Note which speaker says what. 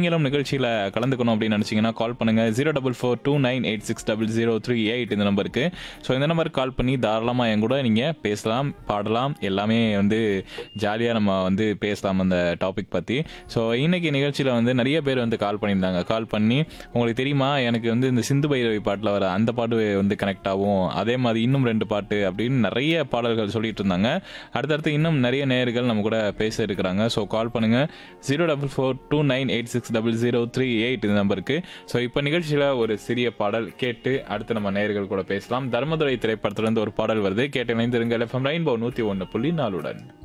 Speaker 1: நீங்களும் நிகழ்ச்சியில் கலந்துக்கணும் அப்படின்னு நினச்சிங்கன்னா கால் பண்ணுங்கள் zero double four two nine eight six double zero three eight இந்த நம்பருக்கு ஸோ இந்த நம்பருக்கு கால் பண்ணி தாராளமாக என் கூட நீங்கள் பேசலாம் பாடலாம் எல்லாமே வந்து ஜாலியாக நம்ம வந்து பேசலாம் அந்த டாபிக் பற்றி ஸோ இன்னைக்கு நிகழ்ச்சியில் வந்து நிறைய பேர் வந்து கால் பண்ணியிருந்தாங்க கால் பண்ணி உங்களுக்கு தெரியுமா எனக்கு வந்து இந்த சிந்து பைரவி பாட்டில் வர அந்த பாட்டு வந்து கனெக்ட் ஆகும் அதே மாதிரி இன்னும் ரெண்டு பாட்டு அப்படின்னு நிறைய பாடல்கள் சொல்லிட்டு இருந்தாங்க அடுத்தடுத்து இன்னும் நிறைய நேயர்கள் நம்ம கூட பேச இருக்கிறாங்க ஸோ கால் பண்ணுங்க zero double four two nine eight six double zero three eight இந்த நம்பருக்கு ஸோ இப்போ நிகழ்ச்சியில் ஒரு சிறிய பாடல் கேட்டு அடுத்து நம்ம நேயர்கள் கூட பேசலாம் தர்மதுரை திரைப்படத்துல இருந்து ஒரு பாடல் வருது கேட்டு இணைந்திருங்கள் எஃப்எம் ரெயின்போ நூற்றி ஒன்று புள்ளி நாலுடன்